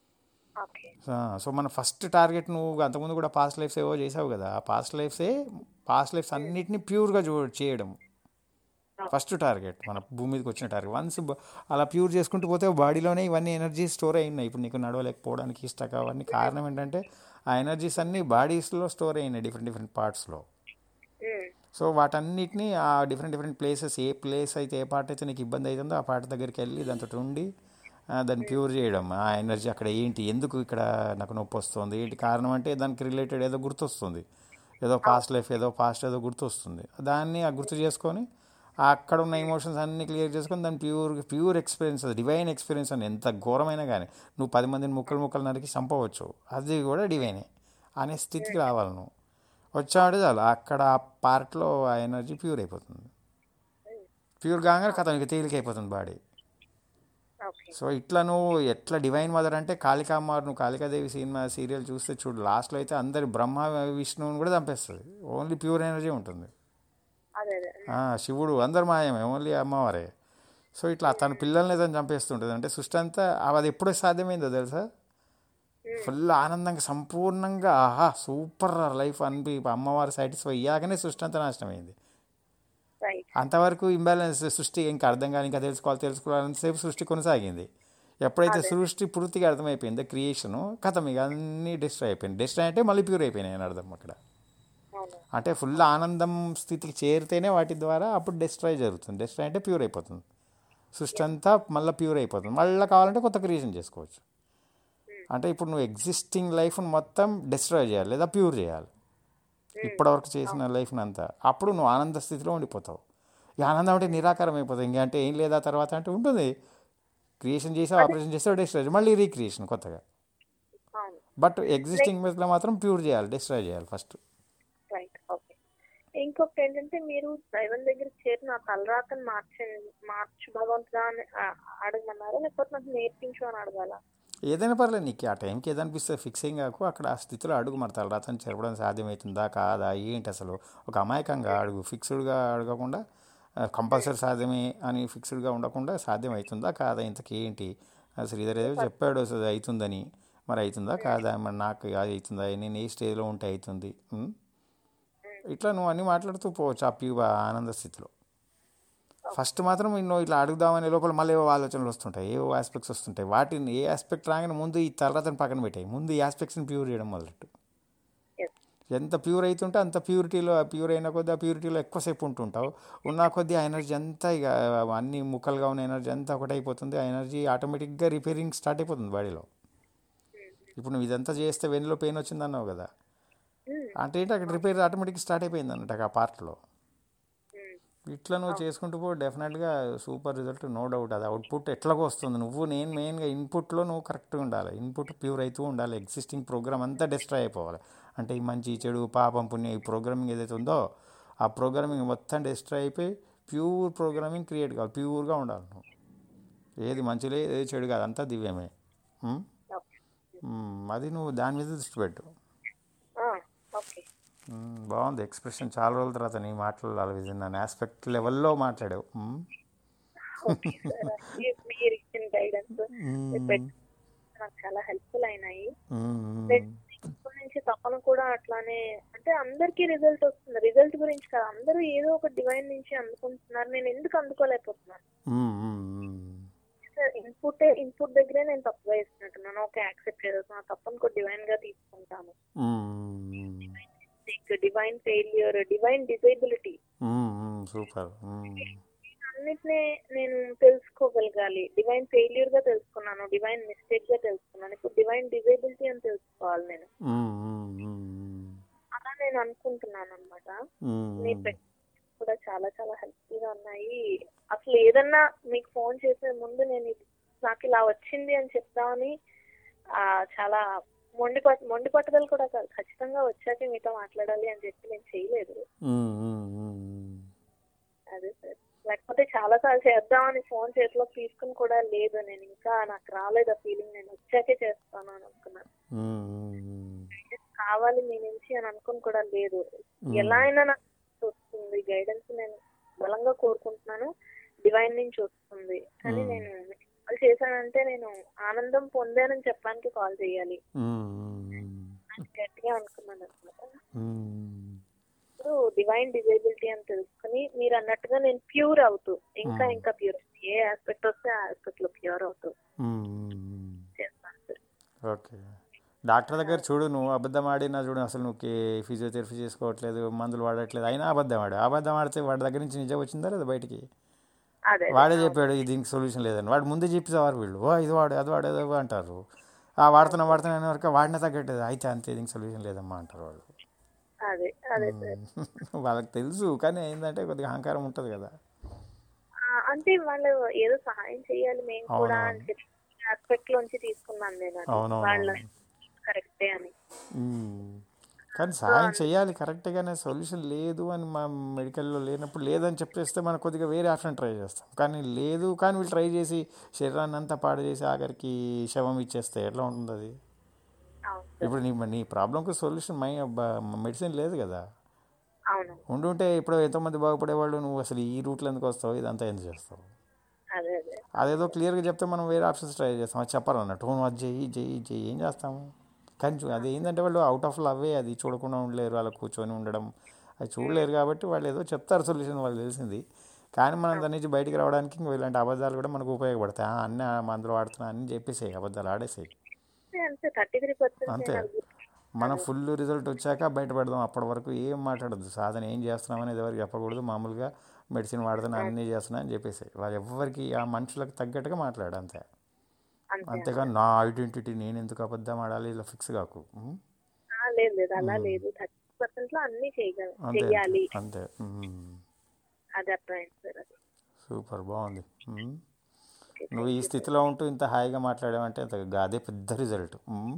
ఓకే సో మన ఫస్ట్ టార్గెట్ నువ్వు అంతకుముందు కూడా పాస్ట్ లైఫ్స్ ఏవో చేసావు కదా ఆ పాస్ట్ లైఫ్సే పాస్ట్ లైఫ్స్ అన్నిటిని ప్యూర్గా చూ చేయడం ఫస్ట్ టార్గెట్ మన భూమి మీదకి వచ్చిన టార్గెట్ వన్స్ అలా ప్యూర్ చేసుకుంటూ పోతే బాడీలోనే ఇవన్నీ ఎనర్జీ స్టోర్ అయినాయి ఇప్పుడు నీకు నడవలేకపోవడానికి ఇష్టక అవన్నీ కారణం ఏంటంటే ఆ ఎనర్జీస్ అన్నీ బాడీస్లో స్టోర్ అయినాయి డిఫరెంట్ డిఫరెంట్ పార్ట్స్లో ఉమ్, సో వాటన్నిటిని ఆ డిఫరెంట్ డిఫరెంట్ ప్లేసెస్ ఏ ప్లేస్ అయితే ఏ పార్ట్ అయితే నీకు ఇబ్బంది అవుతుందో ఆ పార్ట్ దగ్గరికి వెళ్ళి దాంతో ఉండి ఆ, దాన్ని ప్యూర్ చేయడం ఆ ఎనర్జీ అక్కడ ఏంటి ఎందుకు ఇక్కడ నాకు నొప్పి వస్తుంది ఏంటి కారణం అంటే దానికి రిలేటెడ్ ఏదో గుర్తొస్తుంది ఏదో పాస్ట్ లైఫ్ ఏదో పాస్ట్ ఏదో గుర్తొస్తుంది దాన్ని ఆ గుర్తు చేసుకొని ఆ అక్కడ ఉన్న ఎమోషన్స్ అన్ని క్లియర్ చేసుకొని దాన్ని ప్యూర్ ప్యూర్ ఎక్స్పీరియన్స్ అది డివైన్ ఎక్స్పీరియన్స్ అని ఎంత ఘోరమైనా కానీ నువ్వు పది మందిని ముక్కలు ముక్కలు నరికి చంపవచ్చు అది కూడా డివైనే అనే స్థితికి రావాలి నువ్వు వచ్చాడు చాలు అక్కడ ఆ పార్ట్లో ఆ ఎనర్జీ ప్యూర్ అయిపోతుంది ప్యూర్ కాగానే కథ ఇక తేలికైపోతుంది బాడీ ఓకే సో ఇట్లా నువ్వు ఎట్లా డివైన్ మదర్ అంటే కాళికామార్ నువ్వు కాళికాదేవి సినిమా సీరియల్ చూస్తే చూడు లాస్ట్లో అయితే అందరి బ్రహ్మ విష్ణువుని కూడా చంపేస్తుంది ఓన్లీ ప్యూర్ ఎనర్జీ ఉంటుంది అదే అదే ఆ, శివుడు అందరు మాయమే ఓన్లీ అమ్మవారే సో ఇట్లా తన పిల్లల్ని తను చంపేస్తుంటుంది అంటే సృష్టి అంతా అది ఎప్పుడో సాధ్యమైందో తెలుసా ఫుల్ ఆనందంగా సంపూర్ణంగా ఆహా సూపర్ లైఫ్ అనిపి అమ్మవారు సాటిస్ఫై అయ్యాకనే సృష్టి అంతా నాశనమైంది రైట్ అంతవరకు ఇంబ్యాలెన్స్ సృష్టి ఇంకా అర్థం కాని ఇంకా తెలుసుకోవాలి తెలుసుకోవాలంతసేపు సృష్టి కొనసాగింది ఎప్పుడైతే సృష్టి పూర్తిగా అర్థమైపోయిందో క్రియేషను కథం ఇక అన్నీ డిస్ట్రాయ్ అయిపోయింది డిస్ట్రాయ్ అంటే మళ్ళీ ప్యూర్ అయిపోయినాయి అని అర్థం అక్కడ అవును అంటే ఫుల్ ఆనందం స్థితికి చేరితేనే వాటి ద్వారా అప్పుడు డిస్ట్రాయ్ జరుగుతుంది డిస్ట్రాయ్ అంటే ప్యూర్ అయిపోతుంది సృష్టి అంతా మళ్ళీ ప్యూర్ అయిపోతుంది మళ్ళీ కావాలంటే కొత్త క్రియేషన్ చేసుకోవచ్చు అంటే ఇప్పుడు నువ్వు ఎగ్జిస్టింగ్ లైఫ్ని మొత్తం డిస్ట్రాయ్ చేయాలి లేదా ప్యూర్ చేయాలి ఇప్పటివరకు చేసిన లైఫ్ని అంతా అప్పుడు నువ్వు ఆనంద స్థితిలో ఉండిపోతావు ఈ ఆనందం అంటే నిరాకారం అయిపోతుంది ఇంకా అంటే ఏం లేదా తర్వాత అంటే ఉంటుంది క్రియేషన్ చేసావు ఆపరేషన్ చేసావు డిస్ట్రాయ్ మళ్ళీ రీక్రియేషన్ కొత్తగా అవును బట్ ఎగ్జిస్టింగ్ మెథడ్లో మాత్రం ప్యూర్ చేయాలి డిస్ట్రాయ్ చేయాలి ఫస్ట్ రైట్ ఓకే ఇంకొకటి ఏంటంటే మీరు దైవం దగ్గర చేరి నా తలరాతను మార్చండి మార్చు భగవంతుడా అని ఆ- అడగమన్నారా లేకపోతే నాకు నేర్పించు అని అడగాల ఏదైనా పర్లేదు నీకు ఆ టైంకి ఏదనిపిస్తే ఫిక్సింగ్ కాకు అక్కడ ఆ స్థితిలో అడుగు మరి తలరాతని చెరపడం సాధ్యమవుతుందా కాదా ఏంటి అసలు ఒక అమాయకంగా అడుగు ఫిక్స్డ్గా అడగకుండా కంపల్సరీ సాధ్యమే అని ఫిక్స్డ్గా ఉండకుండా సాధ్యమవుతుందా కాదా ఇంతకీ ఏంటి ఆ శ్రీధర్ ఏదో చెప్పాడు అసలు అవుతుందని మరి అవుతుందా కాదా మరి నాకు అది అవుతుందా నేను ఏ స్టేజ్లో ఉంటే అవుతుంది ఉం? ఇట్లా నువ్వు అన్నీ మాట్లాడుతూ పోవచ్చు ఆ ప్యూ ఆనంద స్థితిలో ఫస్ట్ మాత్రం నువ్వు ఇట్లా అడుగుదామనే లోపల మళ్ళీ ఏవో ఆలోచనలు వస్తుంటాయి ఏవో ఆస్పెక్ట్స్ వస్తుంటాయి వాటిని ఏ ఆస్పెక్ట్ రాగానే ముందు ఈ తర్వాతని పక్కన పెట్టాయి ముందు ఈ ఆస్పెక్ట్స్ని ప్యూర్ చేయడం మొదలెట్టు ఎస్ ఎంత ప్యూర్ అవుతుంటే అంత ప్యూరిటీలో ప్యూర్ అయిన కొద్దీ ఆ ప్యూరిటీలో ఎక్కువసేపు ఉంటుంటావు ఉన్న కొద్దీ ఆ ఎనర్జీ అంతా ఇక అన్ని ముక్కలుగా ఉన్న ఎనర్జీ అంతా ఒకటైపోతుంది ఆ ఎనర్జీ ఆటోమేటిక్గా రిపేరింగ్ స్టార్ట్ అయిపోతుంది బాడీలో ఇప్పుడు నువ్వు ఇదంతా చేస్తే వెన్నులో పెయిన్ వచ్చింది అన్నావు కదా అంటే ఏంటి అక్కడ రిపేర్ ఆటోమేటిక్ స్టార్ట్ అయిపోయింది అన్నట్టు ఆ పార్ట్లో ఇట్లా నువ్వు చేసుకుంటూ పో డెఫినెట్గా సూపర్ రిజల్ట్ నో డౌట్ అది అవుట్పుట్ ఎట్లాగో వస్తుంది నువ్వు నేను మెయిన్గా ఇన్పుట్లో నువ్వు కరెక్ట్గా ఉండాలి ఇన్పుట్ ప్యూర్ అవుతూ ఉండాలి ఎగ్జిస్టింగ్ ప్రోగ్రామ్ అంతా డిస్ట్రాయ్ అయిపోవాలి అంటే ఈ మంచి చెడు పాపం పుణ్యం ఈ ప్రోగ్రామింగ్ ఏదైతే ఉందో ఆ ప్రోగ్రామింగ్ మొత్తం డిస్ట్రాయ్ అయిపోయి ప్యూర్ ప్రోగ్రామింగ్ క్రియేట్ కావాలి ప్యూర్గా ఉండాలి నువ్వు ఏది మంచి లేదు ఏది చెడు కాదు అంతా దివ్యమే ఉం? ఓకే ఉం, అది నువ్వు దాని మీద దృష్టి పెట్టు ఓకే మ్మ్. బాగుంది ఎక్స్ప్రెషన్ చాలా రోజుల తర్వాత నీ మాటలు అలా విన్నాను ఆస్పెక్ట్ లెవెల్లో మాట్లాడావు మ్మ్. ఓకే సార్ మీరు ఇచ్చిన గైడెన్స్ నాకు చాలా హెల్ప్ఫుల్ అయినాయి మ్మ్. ఇప్పటి నుంచి తపన కూడా అట్లానే అంటే అందరికీ రిజల్ట్ వస్తుంది రిజల్ట్ గురించి కాదు అందరూ ఏదో ఒక డివైన్ నుంచి అందుకుంటున్నారు నేను ఎందుకు అందుకోలేకపోతున్నాను మ్మ్. మ్మ్. ఇన్పుట్ ఇన్పుట్ దగ్గరే నేను తప్పుగా ఇస్తున్నట్టున్నాను ఓకే యాక్సెప్ట్ చేస్తున్నాను తప్పని కూడా డివైన్ గా తీసుకుంటాను hmm. Divine failure divine disability hmm. Super hmm. అన్నిటినీ నేను తెలుసుకోగలగాలి డివైన్ ఫెయిల్యూర్ గా తెలుసుకున్నాను డివైన్ మిస్టేక్ గా తెలుసుకున్నాను ఇప్పుడు డివైన్ డిజేబిలిటీ అని తెలుసుకోవాలి నేను మ్మ్. మ్మ్. అలా నేను అనుకుంటున్నాను అనమాట మీ మ్మ్. పెట్ కూడా చాలా చాలా హెల్ప్ఫుల్ గా ఉన్నాయి అసలు ఏదన్నా మీకు ఫోన్ చేసే ముందు నేను ఇది- నాకు ఇలా వచ్చింది అని చెప్దామని ఆ, చాలా మొండి పట్ మొండి పట్టుదల కూడా కాదు ఖచ్చితంగా వచ్చాక మీతో మాట్లాడాలి అని చెప్పి నేను చేయలేదు మ్మ్. మ్మ్. అదే సార్ లేకపోతే చాలా సార్లు చేద్దామని ఫోన్ చేతిలోకి తీసుకుని కూడా లేదు నేను ఇంకా నాకు రాలేదు ఆ ఫీలింగ్ నేను వచ్చాకే చేస్తాను అని అనుకున్నాను మ్మ్. కావాలి మీ నుంచి అని అనుకుని కూడా లేదు ఎలా అయినా నాకు వస్తుంది గైడెన్స్ నేను బలంగా కోరుకుంటున్నాను డివైన్ నుంచి వస్తుంది కానీ నేను కాల్ చేశానంటే నేను ఆనందం పొందానని చెప్పడానికి కాల్ చేయాలి మ్మ్. అని గట్టిగా అనుకున్నాను అనమాట మ్మ్. ఇప్పుడు డివైన్ డిజేబిలిటీ అని తెలుసుకుని మీరు అన్నట్టుగా నేను ప్యూర్ అవుతూ ఇంకా Hmm. ఇంకా ప్యూర్ ఏ ఆస్పెక్ట్ వస్తే ఆ ఆస్పెక్ట్ లో ప్యూర్ అవుతూ మ్మ్, మ్మ్, మ్మ్. చేస్తాను సార్ ఓకే డాక్టర్ దగ్గర చూడు నువ్వు అబద్ధం ఆడినా చూడు అసలు నువ్వు ఫిజియోథెరపీ చేసుకోవట్లేదు మందులు వాడట్లేదు అయినా అబద్ధం ఆడు అబద్ధం ఆడితే వాడి దగ్గర నుంచి నిజం వచ్చిందా లేదా బయటికి అదే వాడే చెప్పాడు "ఇది దీనికి సొల్యూషన్ లేదని వాడు ముందే చెప్పేవారు వీళ్ళు ఓ ఇది వాడు అది వాడు ఏదో అంటారు ఆ వాడుతున్నా వాడుతున్నా అనే వరకు వాడిన తగ్గట్లేదు అయితే అంతే దీనికి సొల్యూషన్ లేదమ్మా అంటారు వాళ్ళు అదే అదే సార్ వాళ్ళకి తెలుసు కానీ ఏంటంటే కొద్దిగా అహంకారం ఉంటుంది కదా ఆ, అంటే వాళ్ళు ఏదో సహాయం చేయాలి మేము కూడా అవునవును. అని చెప్పి ఆస్పెక్ట్ లోంచి తీసుకున్నాను నేను అది. అవునవును. వాళ్ళ కరెక్టే అని మ్మ్. కానీ సహాయం చేయాలి కరెక్ట్గానే సొల్యూషన్ లేదు అని మా మెడికల్లో లేనప్పుడు లేదని చెప్పేస్తే మనం కొద్దిగా వేరే ఆప్షన్ ట్రై చేస్తాం కానీ లేదు కానీ వీళ్ళు ట్రై చేసి శరీరాన్ని అంతా పాడు చేసి ఆఖరికి శవం ఇచ్చేస్తే ఎట్లా ఉంటుంది అది అవును సార్ ఇప్పుడు నీ నీ ప్రాబ్లంకి సొల్యూషన్ మై మెడిసిన్ లేదు కదా అవును ఉండుంటే ఇప్పుడు ఎంతోమంది బాగుపడేవాళ్ళు నువ్వు అసలు ఈ రూట్లో ఎందుకు వస్తావు ఇదంతా ఎందుకు చేస్తావు అదే అదే అదేదో క్లియర్గా చెప్తే మనం వేరే ఆప్షన్స్ ట్రై చేస్తాం అది చెప్పరు అన్నట్టు "ఓ, అది చెయ్యి చెయ్యి చెయ్యి ఏం చేస్తాము కానీ చూ- అది ఏంటంటే వాళ్ళు అవుట్ ఆఫ్ లవ్వే అది చూడకుండా ఉండలేరు వాళ్ళు కూర్చొని ఉండడం అది చూడలేరు కాబట్టి వాళ్ళు ఏదో చెప్తారు సొల్యూషన్ వాళ్ళు తెలిసింది కానీ మనం దాని నుంచి బయటికి రావడానికి ఇంక ఇలాంటి అబద్ధాలు కూడా మనకు ఉపయోగపడతాయి "ఆ, అన్నీ ఆ మందులు వాడుతున్నా అని చెప్పేసాయి అబద్ధాలు ఆడేసాయి అంతే థర్టీ త్రీ పర్సెంట్ అంతే మనం ఫుల్ రిజల్ట్ వచ్చాక బయటపడదాం అప్పటి వరకు ఏం మాట్లాడద్దు సాధన ఏం చేస్తున్నాం అనేది ఎవరికి చెప్పకూడదు మామూలుగా మెడిసిన్ వాడుతున్నా అన్నీ చేస్తున్నా అని చెప్పేసి వాళ్ళు ఎవరికి ఆ మనుషులకు తగ్గట్టుగా మాట్లాడు అంతే అంతే అంతేగాని నా ఐడెంటిటీ నేను ఎందుకు అబద్ధం ఆడాలి ఇలా ఫిక్స్ కాకు ఉం? ఆ, లేదు లేదు అలా లేదు థర్టీ పర్సెంట్ లో అన్ని చేయగల అంతే చెయ్యాలి అంతే ఉం. అది అర్థమైంది సార్ అది సూపర్ బాగుంది ఉం. నువ్వు ఈ స్థితిలో ఉంటూ ఇంత హాయిగా మాట్లాడావంటే అంత అదే పెద్ద రిజల్ట్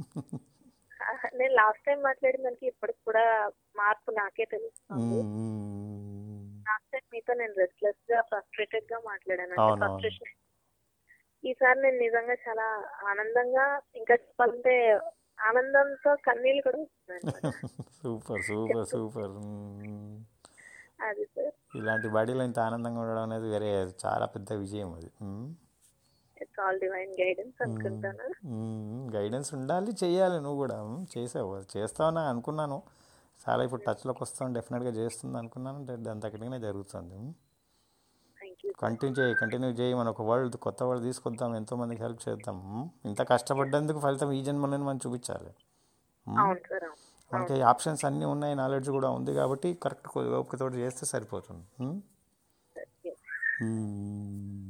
ఆ, నేను లాస్ట్ టైం మాట్లాడిన దానికి ఇప్పటికి కూడా మార్పు నాకే తెలుస్తుంది లాస్ట్ టైం మీతో నేను రెస్ట్లెస్ గా ఫ్రస్ట్రేటెడ్ గా మాట్లాడాను అంటే అవునవును. ఫ్రస్ట్రేషన్ ఈసారి నేను నిజంగా చాలా ఆనందంగా ఇంకా చెప్పాలంటే ఆనందంతో కన్నీళ్ళు కూడా వస్తున్నాయి సూపర్ సూపర్ సూపర్ ఉం. అది సార్ ఇలాంటి బాడీలో ఇంత ఆనందంగా ఉండడం అనేది వేరే చాలా పెద్ద విజయం అది ఉం. ఇట్స్ ఆల్ డివైన్ గైడెన్స్ అనుకుంటాను గైడెన్స్ ఉండాలి చేయాలి నువ్వు కూడా ఉమ్, చేసావు చేస్తావని అనుకున్నాను చాలా ఇప్పుడు టచ్లోకి వస్తాను డెఫినెట్గా చేస్తుంది అనుకున్నాను దా- దాని తగ్గట్టుగానే జరుగుతుంది థ్యాంక్ యూ కంటిన్యూ చేయి కంటిన్యూ చేయి మన ఒక వరల్డ్ కొత్త వరల్డ్ తీసుకొద్దాం ఎంతోమందికి హెల్ప్ చేద్దాం ఉమ్, ఇంత కష్టపడ్డందుకు ఫలితం ఈ జన్మలోనే మనం చూపించాలి అవును సార్ అవును మనకి ఆప్షన్స్ అన్నీ ఉన్నాయి నాలెడ్జ్ కూడా ఉంది కాబట్టి కరెక్ట్ ఓపికతో చేస్తే సరిపోతుంది ఉమ్? Sir yes. ఉమ్.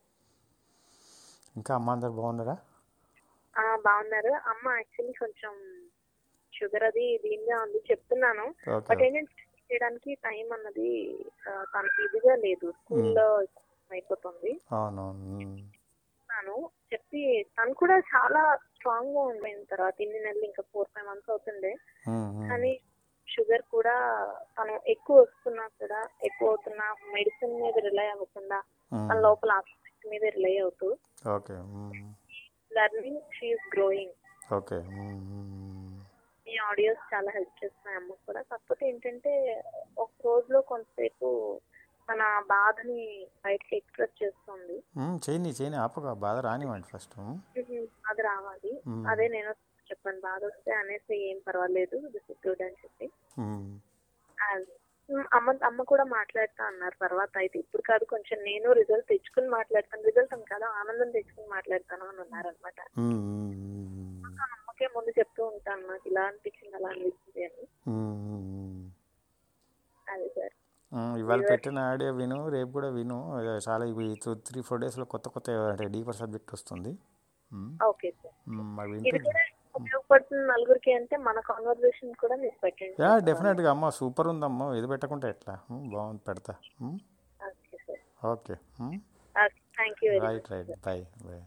ఇంకా అమ్మ అందరు బాగున్నారా ఆ, బాగున్నారు అమ్మ యాక్చువల్లీ కొంచెం షుగర్ అది దీనిగా ఉంది చెప్తున్నాను ఓకే బట్ ఏంటంటే చేయడానికి టైం అన్నది ఆ, తనకి ఇదిగా లేదు స్కూల్లో అయిపోతుంది అవునవును ఉమ్. తను చెప్పి తను కూడా చాలా స్ట్రాంగ్ గా ఉండిపోయిన తర్వాత ఇన్ని నెలలు ఇంకా ఫోర్ ఫైవ్ మంత్స్ అవుతుండే ఉమ్, ఉమ్. కానీ షుగర్ కూడా తను ఎక్కువ వస్తున్నా కూడా ఎక్కువ అవుతున్నా మెడిసిన్ మీద రిలై అవ్వకుండా ఉమ్. తన లోపల ఆస్పెక్ట్ మీద రిలై అవుతూ okay um. Learning she is growing okay um, um. ఈ ఆడియోస్ చాలా హెల్ప్ చేస్తున్నాయి అమ్మకు కూడా కాకపోతే ఏంటంటే ఒక రోజులో కొంతసేపు మన బాధని బయటకి ఎక్స్ప్రెస్ చేస్తుంది ఉమ్, చేయని చేయని ఆపక బాధ రానివ్వండి ఫస్ట్ ఉమ్. అది రావాలి మ్మ్. అదే నేను చెప్పాను బాధ వస్తే అనేసి ఏం పర్వాలేదు దిస్ ఇస్ గుడ్ అని చెప్పి ఉమ్. అది. మ్మ్, అమ్మ అమ్మ కూడా మాట్లాడుతా అన్నారు తర్వాత అయితే ఇప్పుడు కాదు కొంచెం నేను రిజల్ట్ తెచ్చుకుని మాట్లాడతాను రిజల్ట్ అని కదా ఆనందం తెచ్చుకుని మాట్లాడతాను అని అన్నారు అనమాట ఉమ్, ఉమ్, ఉమ్. అమ్మకే ముందు చెప్తూ ఉంటాను నాకు ఇలా అనిపించింది అలా అనిపించింది అని ఉమ్, ఉమ్. అది సార్ ఉమ్, ఇవాళ పెట్టిన ఆడియో విను రేపు కూడా విను ఇక చాలా ఇవి త్రీ ఫోర్ డేస్లో కొత్త కొత్త అంటే డీపర్ సబ్జెక్ట్ వస్తుంది ఉమ్, ఓకే సార్ ఉమ్, అవి ఇది వింటే కూడా ఉపయోగపడుతుంది నలుగురికి అంటే మన కాన్వర్సేషన్ కూడా మీరు పెట్టండి యా డెఫినెట్గా అమ్మ సూపర్ ఉందమ్మా ఇది పెట్టకుంటే ఎట్లా ఉమ్, బాగుంది పెడతా um, okay sir okay um. Thank you very right right bye bye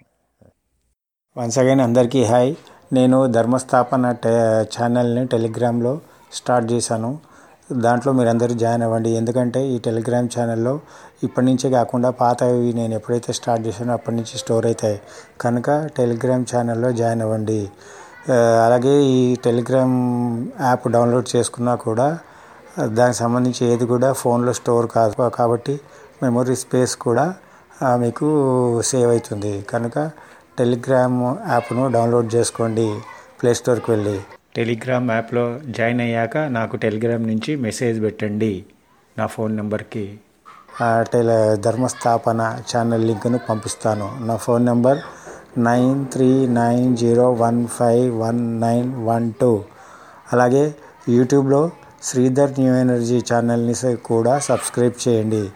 once again అందరికీ హాయ్ నేను ధర్మస్థాపన టె ఛానల్ని టెలిగ్రామ్లో స్టార్ట్ చేశాను దాంట్లో మీరందరూ జాయిన్ అవ్వండి ఎందుకంటే ఈ టెలిగ్రామ్ ఛానల్లో ఇప్పటి నుంచే కాకుండా పాతవి నేను ఎప్పుడైతే స్టార్ట్ చేశానో అప్పటి నుంచి స్టోర్ అవుతాయి కనుక టెలిగ్రామ్ ఛానల్లో జాయిన్ అవ్వండి ఆ, అలాగే ఈ టెలిగ్రామ్ యాప్ డౌన్లోడ్ చేసుకున్నా కూడా దానికి సంబంధించి ఏది కూడా ఫోన్లో స్టోర్ కాదు కాబట్టి మెమొరీ స్పేస్ కూడా ఆ, మీకు సేవ్ అవుతుంది కనుక టెలిగ్రామ్ యాప్ను డౌన్లోడ్ చేసుకోండి ప్లే స్టోర్కి వెళ్ళి టెలిగ్రామ్ యాప్లో జాయిన్ అయ్యాక నాకు టెలిగ్రామ్ నుంచి మెసేజ్ పెట్టండి నా ఫోన్ నెంబర్కి టెల ధర్మస్థాపన ఛానల్ లింక్ను పంపిస్తాను నా phone number nine three nine zero one five one nine one two అలాగే యూట్యూబ్లో శ్రీధర్ న్యూ ఎనర్జీ ఛానల్ని కూడా సబ్స్క్రైబ్ చేయండి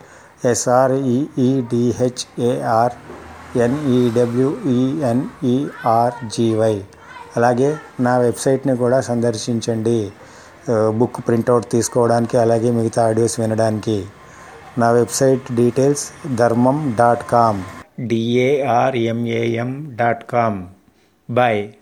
ఎస్ఆర్ఈఈడిహెచ్ఏఆర్ ఎన్ఈడబ్ల్యూఈఎన్ఈఆర్జీవై అలాగే నా వెబ్సైట్ని కూడా సందర్శించండి బుక్ ప్రింట్అవుట్ తీసుకోవడానికి అలాగే మిగతా ఆడియోస్ వినడానికి నా website details Dharmam dot com D A R M A M dot com bye